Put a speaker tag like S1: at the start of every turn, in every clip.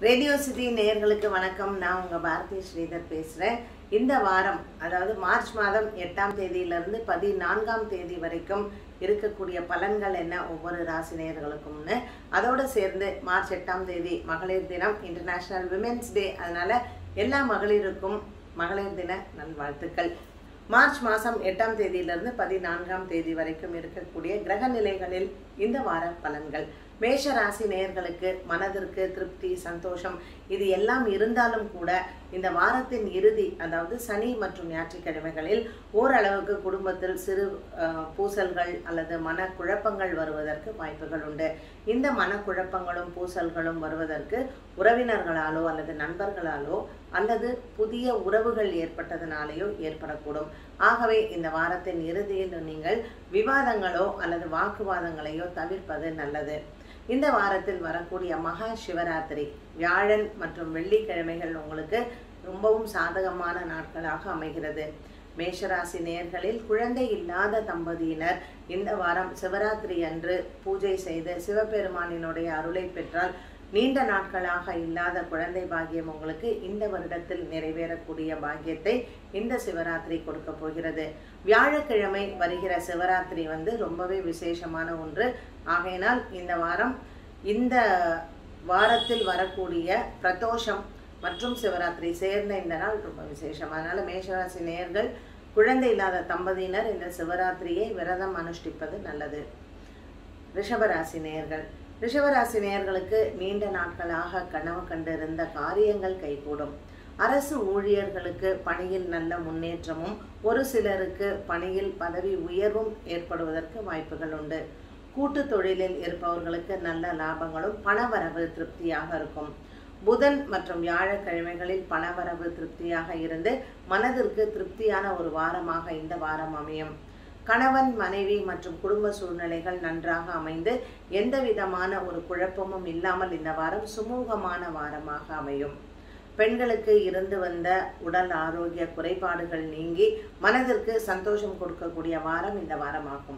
S1: Radio city நேயர்களுக்கு வணக்கம் நான் உங்க பாரதி ஸ்ரீதர் பேசுறேன் இந்த வாரம் அதாவது மார்ச் மாதம் எட்டாம் தேதியிலிருந்து பதினான்காம் தேதி வரைக்கும் இருக்கக்கூடிய பலன்கள் என்ன ஒவ்வொரு ராசி நேயர்களுக்கும்னு அதோடு சேர்ந்து மார்ச் எட்டாம் தேதி மகளிர் தினம் இன்டர்நேஷனல் விமென்ஸ் டே அதனால எல்லா மகளிருக்கும் மகளிர் தின நல்வாழ்த்துக்கள் மார்ச் மாதம் எட்டாம் தேதியிலிருந்து பதினான்காம் தேதி வரைக்கும் இருக்கக்கூடிய கிரக நிலைகளில் இந்த வார பலன்கள் மேஷ ராசி நேயர்களுக்கு மனதிற்கு திருப்தி சந்தோஷம் இது எல்லாம் இருந்தாலும் கூட இந்த வாரத்தின் இறுதி அதாவது சனி மற்றும் ஞாயிற்றுக்கிழமைகளில் ஓரளவுக்கு குடும்பத்தில் சிறு அஹ், பூசல்கள் அல்லது மனக்குழப்பங்கள் வருவதற்கு வாய்ப்புகள் உண்டு இந்த மனக்குழப்பங்களும் பூசல்களும் வருவதற்கு உறவினர்களாலோ அல்லது நண்பர்களாலோ அல்லது புதிய உறவுகள் ஏற்பட்டதனாலேயோ ஏற்படக்கூடும் ஆகவே இந்த வாரத்தின் இறுதியில் நீங்கள் விவாதங்களோ அல்லது வாக்குவாதங்களையோ தவிர்ப்பது நல்லது இந்த வாரத்தில் வரக்கூடிய மகா சிவராத்திரி வியாழன் மற்றும் வெள்ளிக்கிழமைகள் உங்களுக்கு ரொம்பவும் சாதகமான நாட்களாக அமைகிறது மேஷராசி நேயர்களில் குழந்தை இல்லாத தம்பதியினர் இந்த வாரம் சிவராத்திரி அன்று பூஜை செய்து சிவபெருமானினுடைய அருளை பெற்றால் நீண்ட நாட்களாக இல்லாத குழந்தை பாக்கியம் உங்களுக்கு இந்த வருடத்தில் நிறைவேறக்கூடிய பாக்கியத்தை இந்த சிவராத்திரி கொடுக்க போகிறது வியாழக்கிழமை வருகிற சிவராத்திரி வந்து ரொம்பவே விசேஷமான ஒன்று ஆகையினால் இந்த வாரம் இந்த வாரத்தில் வரக்கூடிய பிரதோஷம் மற்றும் சிவராத்திரி சேர்ந்த இந்த நாள் ரொம்ப விசேஷம் அதனால மேஷராசி நேயர்கள் குழந்தை இல்லாத தம்பதியினர் இந்த சிவராத்திரியை விரதம் அனுஷ்டிப்பது நல்லது ரிஷபராசி நேயர்கள் ரிஷபராசி நேயர்களுக்கு நீண்ட நாட்களாக கனவு கண்டிருந்த காரியங்கள் கைகூடும் அரசு ஊழியர்களுக்கு பணியில் நல்ல முன்னேற்றமும் ஒரு சிலருக்கு பணியில் பதவி உயர்வும் ஏற்படுவதற்கு வாய்ப்புகள் உண்டு கூட்டு தொழிலில் இருப்பவர்களுக்கு நல்ல லாபங்களும் பணவரவு திருப்தியாக இருக்கும் புதன் மற்றும் வியாழக்கிழமைகளில் பணவரவு திருப்தியாக இருந்து மனதிற்கு திருப்தியான ஒரு வாரமாக இந்த வாரம் அமையும் கணவன் மனைவி மற்றும் குடும்ப சூழ்நிலைகள் நன்றாக அமைந்து எந்த விதமான ஒரு குழப்பமும் இல்லாமல் இந்த வாரம் சுமூகமான வாரமாக அமையும் பெண்களுக்கு இருந்து வந்த உடல் ஆரோக்கிய குறைபாடுகள் நீங்கி மனதிற்கு சந்தோஷம் கொடுக்கக்கூடிய வாரம் இந்த வாரமாகும்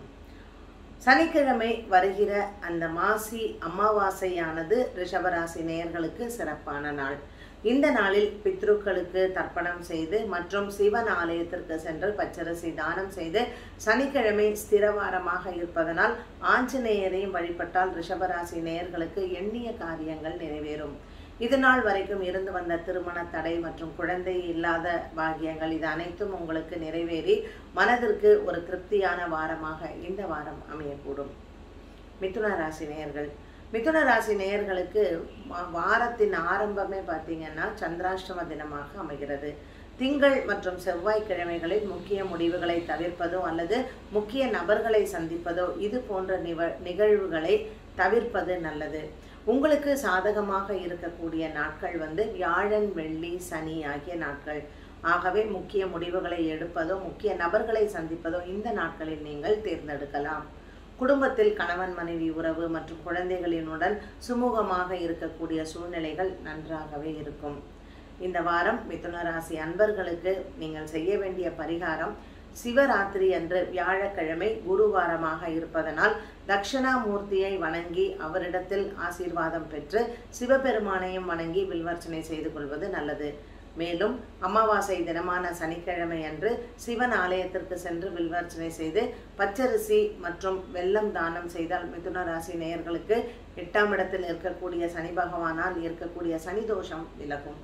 S1: சனிக்கிழமை வருகிற அந்த மாசி அமாவாசையானது ரிஷபராசி நேயர்களுக்கு சிறப்பான நாள் இந்த நாளில் பித்ருக்களுக்கு தர்ப்பணம் செய்து மற்றும் சிவன் ஆலயத்திற்கு சென்று பச்சரிசி தானம் செய்து சனிக்கிழமை ஸ்திரவாரமாக இருப்பதனால் ஆஞ்சநேயரையும் வழிபட்டால் ரிஷபராசி நேயர்களுக்கு எண்ணிய காரியங்கள் நிறைவேறும் இது நாள் வரைக்கும் இருந்து வந்த திருமண தடை மற்றும் குழந்தை இல்லாத பாக்கியங்கள் இது அனைத்தும் உங்களுக்கு நிறைவேறி மனதிற்கு ஒரு திருப்தியான வாரமாக இந்த வாரம் அமையக்கூடும் மிதுன ராசி நேயர்கள் மிதுன ராசி நேயர்களுக்கு வா- வாரத்தின் ஆரம்பமே பார்த்தீங்கன்னா சந்திராஷ்டம தினமாக அமைகிறது திங்கள் மற்றும் செவ்வாய்க்கிழமைகளில் முக்கிய முடிவுகளை தவிர்ப்பதோ அல்லது முக்கிய நபர்களை சந்திப்பதோ இது போன்ற நிவ நிகழ்வுகளை தவிர்ப்பது நல்லது உங்களுக்கு சாதகமாக இருக்கக்கூடிய நாட்கள் வந்து வியாழன் வெள்ளி சனி ஆகிய நாட்கள் ஆகவே முக்கிய முடிவுகளை எடுப்பதோ முக்கிய நபர்களை சந்திப்பதோ இந்த நாட்களில் நீங்கள் தேர்ந்தெடுக்கலாம் குடும்பத்தில் கணவன் மனைவி உறவு மற்றும் குழந்தைகளினுடன் சுமூகமாக இருக்கக்கூடிய சூழ்நிலைகள் நன்றாகவே இருக்கும் இந்த வாரம் மிதுன ராசி அன்பர்களுக்கு நீங்கள் செய்ய வேண்டிய பரிகாரம் சிவராத்திரி அன்று வியாழக்கிழமை குருவாரமாக இருப்பதனால் தட்சிணாமூர்த்தியை வணங்கி அவரிடத்தில் ஆசீர்வாதம் பெற்று சிவபெருமானையும் வணங்கி வில்வர்ச்சனை செய்து கொள்வது நல்லது மேலும் அமாவாசை தினமான சனிக்கிழமை அன்று சிவன் ஆலயத்திற்கு சென்று வில்வர்ச்சனை செய்து பச்சரிசி மற்றும் வெல்லம் தானம் செய்தால் மிதுன ராசி நேயர்களுக்கு எட்டாம் இடத்தில் இருக்கக்கூடிய சனி பகவானால் இருக்கக்கூடிய சனி தோஷம் விலகும்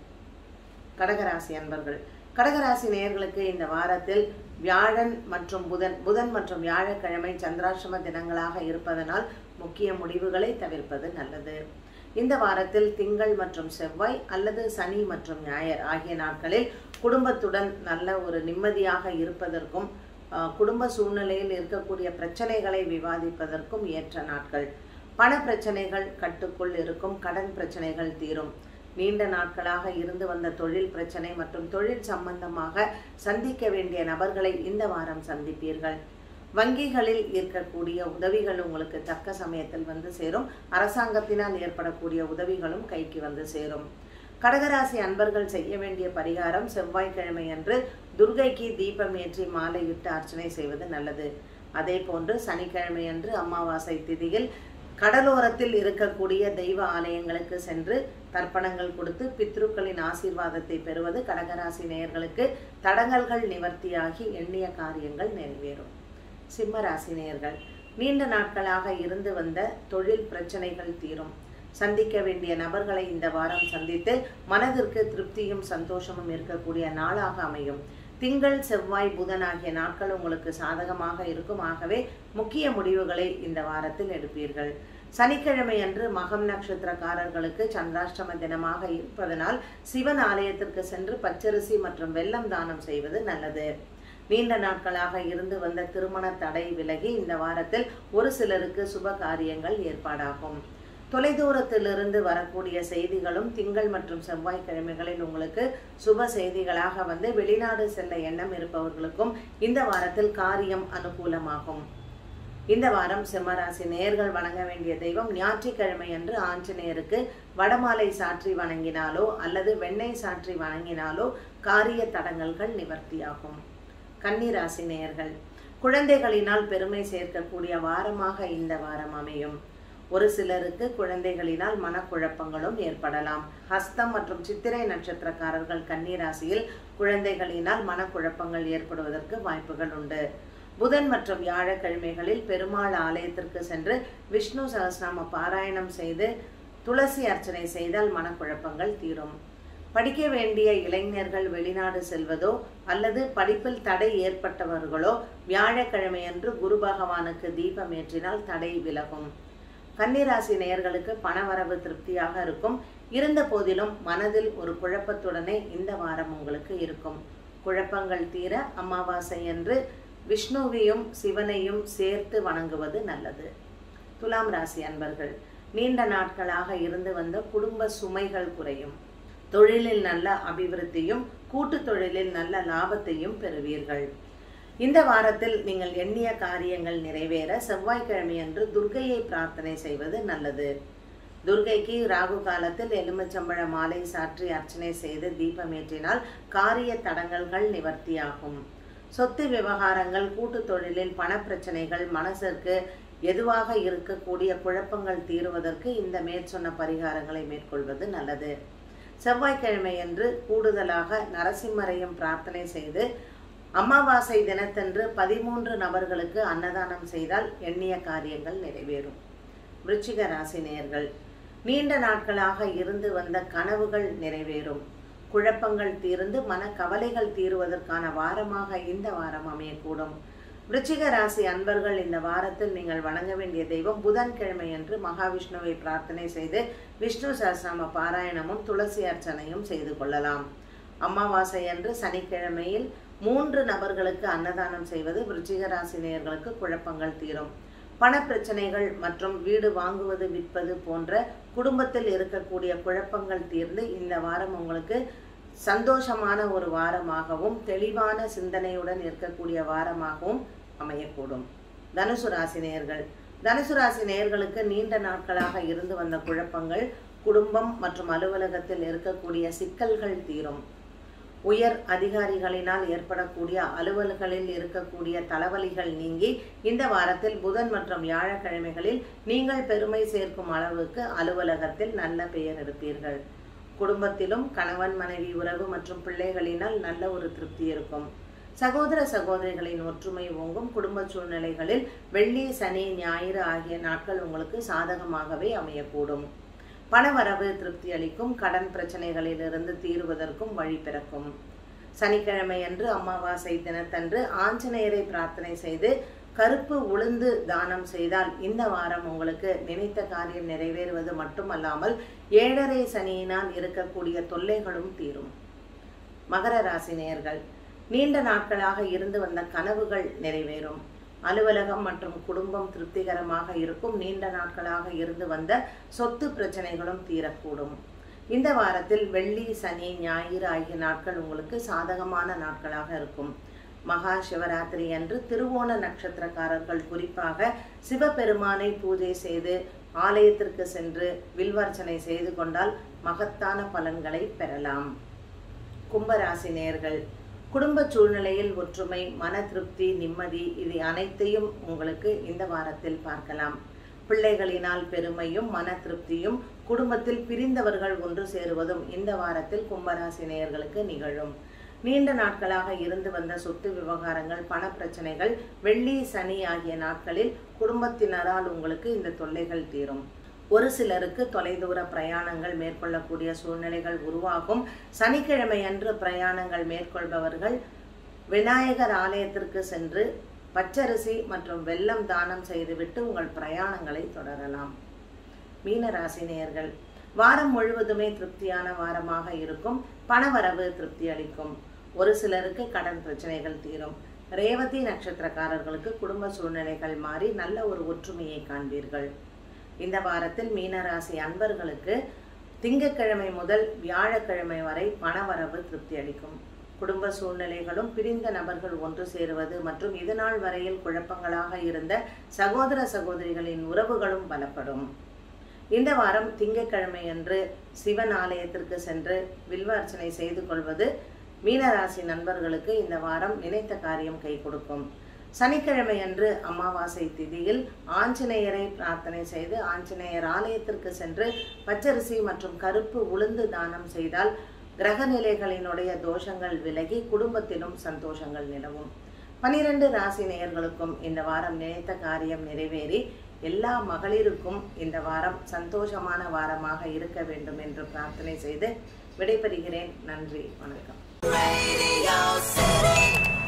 S1: கடகராசி அன்பர்கள் கடகராசி நேயர்களுக்கு இந்த வாரத்தில் வியாழன் மற்றும் புதன் புதன் மற்றும் வியாழக்கிழமை சந்திராசிரம தினங்களாக இருப்பதனால் முக்கிய முடிவுகளை தவிர்ப்பது நல்லது இந்த வாரத்தில் திங்கள் மற்றும் செவ்வாய் அல்லது சனி மற்றும் ஞாயிறு ஆகிய நாட்களில் குடும்பத்துடன் நல்ல ஒரு நிம்மதியாக இருப்பதற்கும் ஆஹ், குடும்ப சூழ்நிலையில் இருக்கக்கூடிய பிரச்சனைகளை விவாதிப்பதற்கும் ஏற்ற நாட்கள் பண பிரச்சனைகள் கட்டுக்குள் இருக்கும் கடன் பிரச்சனைகள் தீரும் நீண்ட நாட்களாக இருந்து வந்த தொழில் பிரச்சனை மற்றும் தொழில் சம்பந்தமாக சந்திக்க வேண்டிய நபர்களை இந்த வாரம் சந்திப்பீர்கள் வங்கிகளில் இருக்கக்கூடிய உதவிகள் உங்களுக்கு தக்க சமயத்தில் வந்து சேரும் அரசாங்கத்தினால் ஏற்படக்கூடிய உதவிகளும் கைக்கு வந்து சேரும் கடகராசி அன்பர்கள் செய்ய வேண்டிய பரிகாரம் செவ்வாய்க்கிழமை அன்று துர்கைக்கு தீபம் ஏற்றி மாலையிட்டு அர்ச்சனை செய்வது நல்லது அதே போன்று சனிக்கிழமை அன்று அமாவாசை திதியில் கடலோரத்தில் இருக்கக்கூடிய தெய்வ ஆலயங்களுக்கு சென்று தர்ப்பணங்கள் கொடுத்து பித்ருக்களின் ஆசீர்வாதத்தை பெறுவது கடகராசி நேயர்களுக்கு தடங்கல்கள் நிவர்த்தியாகி எண்ணிய காரியங்கள் நிறைவேறும் சிம்ம ராசி நேயர்கள் நீண்ட நாட்களாக இருந்து வந்த தொழில் பிரச்சனைகள் தீரும் சந்திக்க வேண்டிய நபர்களை இந்த வாரம் சந்தித்து மனதிற்கு திருப்தியும் சந்தோஷமும் இருக்கக்கூடிய நாளாக அமையும் திங்கள் செவ்வாய் புதன் ஆகிய நாட்கள் உங்களுக்கு சாதகமாக இருக்கும் ஆகவே முக்கிய முடிவுகளை இந்த வாரத்தில் எடுப்பீர்கள் சனிக்கிழமை அன்று மகம் நட்சத்திரக்காரர்களுக்கு சந்திராஷ்டம தினமாக இருப்பதனால் சிவன் ஆலயத்திற்கு சென்று பச்சரிசி மற்றும் வெல்லம் தானம் செய்வது நல்லது நீண்ட நாட்களாக இருந்து வந்த திருமண தடை விலகி இந்த வாரத்தில் ஒரு சிலருக்கு சுப காரியங்கள் ஏற்பாடாகும் தொலைதூரத்திலிருந்து வரக்கூடிய செய்திகளும் திங்கள் மற்றும் செவ்வாய்க்கிழமைகளில் உங்களுக்கு சுப செய்திகளாக வந்து வெளிநாடு செல்ல எண்ணம் இருப்பவர்களுக்கும் இந்த வாரத்தில் காரியம் அனுகூலமாகும் இந்த வாரம் சிம்மராசி நேர்கள் வணங்க வேண்டிய தெய்வம் ஞாயிற்றுக்கிழமை அன்று ஆஞ்சநேயருக்கு வடமாலை சாற்றி வணங்கினாலோ அல்லது வெண்ணெய் சாற்றி வணங்கினாலோ காரிய தடங்கல்கள் நிவர்த்தியாகும் கன்னிராசி நேயர்கள் குழந்தைகளினால் பெருமை சேர்க்கக்கூடிய வாரமாக இந்த வாரம் அமையும் ஒரு சிலருக்கு குழந்தைகளினால் மனக்குழப்பங்களும் ஏற்படலாம் ஹஸ்தம் மற்றும் சித்திரை நட்சத்திரக்காரர்கள் கன்னிராசியில் குழந்தைகளினால் மனக்குழப்பங்கள் ஏற்படுவதற்கு வாய்ப்புகள் உண்டு புதன் மற்றும் வியாழக்கிழமைகளில் பெருமாள் ஆலயத்திற்கு சென்று விஷ்ணு சகஸ்நாம பாராயணம் செய்து துளசி அர்ச்சனை செய்தால் மனக்குழப்பங்கள் தீரும் படிக்க வேண்டிய இளைஞர்கள் வெளிநாடு செல்வதோ அல்லது படிப்பில் தடை ஏற்பட்டவர்களோ வியாழக்கிழமையன்று குரு பகவானுக்கு தீபம் ஏற்றினால் தடை விலகும் கன்னிராசி நேயர்களுக்கு பணவரவு திருப்தியாக இருக்கும் இருந்த போதிலும் மனதில் ஒரு குழப்பத்துடனே இந்த வாரம் உங்களுக்கு இருக்கும் குழப்பங்கள் தீர அமாவாசை என்று விஷ்ணுவையும் சிவனையும் சேர்த்து வணங்குவது நல்லது துலாம் ராசி அன்பர்கள் நீண்ட நாட்களாக இருந்து வந்த குடும்ப சுமைகள் குறையும் தொழிலில் நல்ல அபிவிருத்தியும் கூட்டு தொழிலில் நல்ல லாபத்தையும் பெறுவீர்கள் இந்த வாரத்தில் நீங்கள் எண்ணிய காரியங்கள் நிறைவேற செவ்வாய்க்கிழமையன்று துர்க்கையை பிரார்த்தனை செய்வது நல்லது துர்க்கைக்கு ராகு காலத்தில் எலுமிச்சம்பழ மாலை சாற்றி அர்ச்சனை செய்து தீபமேற்றினால் காரிய தடங்கல்கள் நிவர்த்தியாகும் சொத்து விவகாரங்கள் கூட்டு தொழிலில் பணப்பிரச்சனைகள் மனசிற்கு எதுவாக இருக்கக்கூடிய குழப்பங்கள் தீருவதற்கு இந்த மேற்சொன்ன பரிகாரங்களை மேற்கொள்வது நல்லது செவ்வாய்க்கிழமையன்று கூடுதலாக நரசிம்மரையும் பிரார்த்தனை செய்து அமாவாசை தினத்தன்று பதிமூன்று நபர்களுக்கு அன்னதானம் செய்தால் எண்ணிய காரியங்கள் நிறைவேறும் விருச்சிக ராசி நேயர்கள் நீண்ட நாட்களாக இருந்து வந்த கனவுகள் நிறைவேறும் குழப்பங்கள் தீர்ந்து மன கவலைகள் தீருவதற்கான வாரமாக இந்த வாரம் அமையக்கூடும் விருச்சிக ராசி அன்பர்கள் இந்த வாரத்தில் நீங்கள் வணங்க வேண்டிய தெய்வம் புதன்கிழமை என்று மகாவிஷ்ணுவை பிரார்த்தனை செய்து விஷ்ணு சஹஸ்ரநாம பாராயணமும் துளசி அர்ச்சனையும் செய்து கொள்ளலாம் அமாவாசை அன்று சனிக்கிழமையில் மூன்று நபர்களுக்கு அன்னதானம் செய்வது விருச்சிக ராசி நேயர்களுக்கு குழப்பங்கள் தீரும் பணப்பிரச்சனைகள் மற்றும் வீடு வாங்குவது விற்பது போன்ற குடும்பத்தில் இருக்கக்கூடிய குழப்பங்கள் தீர்ந்து இந்த வாரம் உங்களுக்கு சந்தோஷமான ஒரு வாரமாகவும் தெளிவான சிந்தனையுடன் இருக்கக்கூடிய வாரமாகவும் அமையக்கூடும் தனுசு ராசி நேயர்கள் தனுசு ராசி நேயர்களுக்கு நீண்ட நாட்களாக இருந்து வந்த குழப்பங்கள் குடும்பம் மற்றும் அலுவலகத்தில் இருக்கக்கூடிய சிக்கல்கள் தீரும் உயர் அதிகாரிகளினால் ஏற்படக்கூடிய அலுவல்களில் இருக்கக்கூடிய தலைவலிகள் நீங்கி இந்த வாரத்தில் புதன் மற்றும் வியாழக்கிழமைகளில் நீங்கள் பெருமை சேர்க்கும் அளவுக்கு அலுவலகத்தில் நல்ல பெயர் எடுப்பீர்கள் குடும்பத்திலும் கணவன் மனைவி உறவு மற்றும் பிள்ளைகளினால் நல்ல ஒரு திருப்தி இருக்கும் சகோதர சகோதரிகளின் ஒற்றுமை ஓங்கும் குடும்ப சூழ்நிலைகளில் வெள்ளி சனி ஞாயிறு ஆகிய நாட்கள் உங்களுக்கு சாதகமாகவே அமையக்கூடும் பணவரவு திருப்தி அளிக்கும் கடன் பிரச்சனைகளிலிருந்து தீர்வதற்கும் வழி பிறக்கும் சனிக்கிழமை அன்று அமாவாசை தினத்தன்று ஆஞ்சநேயரை பிரார்த்தனை செய்து கருப்பு உளுந்து தானம் செய்தால் இந்த வாரம் உங்களுக்கு நினைத்த காரியம் நிறைவேறுவது மட்டுமல்லாமல் ஏழரை சனியினால் இருக்கக்கூடிய தொல்லைகளும் தீரும் மகர ராசி நேயர்கள் நீண்ட நாட்களாக இருந்து வந்த கனவுகள் நிறைவேறும் அலுவலகம் மற்றும் குடும்பம் திருப்திகரமாக இருக்கும் நீண்ட நாட்களாக இருந்து வந்த சொத்து பிரச்சனைகளும் தீரக்கூடும் இந்த வாரத்தில் வெள்ளி சனி ஞாயிறு ஆகிய நாட்கள் உங்களுக்கு சாதகமான நாட்களாக இருக்கும் மகா சிவராத்திரி அன்று திருவோண நட்சத்திரக்காரர்கள் குறிப்பாக சிவபெருமானை பூஜை செய்து ஆலயத்திற்கு சென்று வில்வர்ச்சனை செய்து கொண்டால் மகத்தான பலன்களை பெறலாம் கும்பராசி நேர்கள் குடும்ப சூழ்நிலையில் ஒற்றுமை மன திருப்தி நிம்மதி இது அனைத்தையும் உங்களுக்கு இந்த வாரத்தில் பார்க்கலாம் பிள்ளைகளினால் பெருமையும் மன திருப்தியும் குடும்பத்தில் பிரிந்தவர்கள் ஒன்று சேருவதும் இந்த வாரத்தில் கும்பராசி நேயர்களுக்கு நிகழும் நீண்ட நாட்களாக இருந்து வந்த சொத்து விவகாரங்கள் பண பிரச்சனைகள் வெள்ளி சனி ஆகிய நாட்களில் குடும்பத்தினரால் உங்களுக்கு இந்த தொல்லைகள் தீரும் ஒரு சிலருக்கு தொலைதூர பிரயாணங்கள் மேற்கொள்ளக்கூடிய சூழ்நிலைகள் உருவாகும் சனிக்கிழமை அன்று பிரயாணங்கள் மேற்கொள்பவர்கள் விநாயகர் ஆலயத்திற்கு சென்று பச்சரிசி மற்றும் வெல்லம் தானம் செய்துவிட்டு உங்கள் பிரயாணங்களை தொடரலாம் மீனராசி நேயர்கள் வாரம் முழுவதுமே திருப்தியான வாரமாக இருக்கும் பணவரவு திருப்தி அளிக்கும் ஒரு சிலருக்கு கடன் பிரச்சனைகள் தீரும் ரேவதி நட்சத்திரக்காரர்களுக்கு குடும்ப சூழ்நிலைகள் மாறி நல்ல ஒரு ஒற்றுமையை காண்பீர்கள் இந்த வாரத்தில் மீனராசி அன்பர்களுக்கு திங்கட்கிழமை முதல் வியாழக்கிழமை வரை பணவரவு திருப்தி அளிக்கும் குடும்ப சூழ்நிலைகளும் பிரிந்த நபர்கள் ஒன்று சேருவது மற்றும் இதுநாள் வரையில் குழப்பங்களாக இருந்த சகோதர சகோதரிகளின் உறவுகளும் பலப்படும் இந்த வாரம் திங்கட்கிழமை அன்று சிவன் ஆலயத்திற்கு சென்று வில்வ அர்ச்சனை செய்து கொள்வது மீனராசி நண்பர்களுக்கு இந்த வாரம் நினைத்த காரியம் கை கொடுக்கும் சனிக்கிழமை அன்று அமாவாசை திதியில் ஆஞ்சநேயரை பிரார்த்தனை செய்து ஆஞ்சநேயர் ஆலயத்திற்கு சென்று பச்சரிசி மற்றும் கருப்பு உளுந்து தானம் செய்தால் கிரக நிலைகளினுடைய தோஷங்கள் விலகி குடும்பத்திலும் சந்தோஷங்கள் நிலவும் பனிரெண்டு ராசி நேயர்களுக்கும் இந்த வாரம் நினைத்த காரியம் நிறைவேறி எல்லா மகளிருக்கும் இந்த வாரம் சந்தோஷமான வாரமாக இருக்க வேண்டும் என்று பிரார்த்தனை செய்து விடைபெறுகிறேன் நன்றி வணக்கம்
S2: Radio City.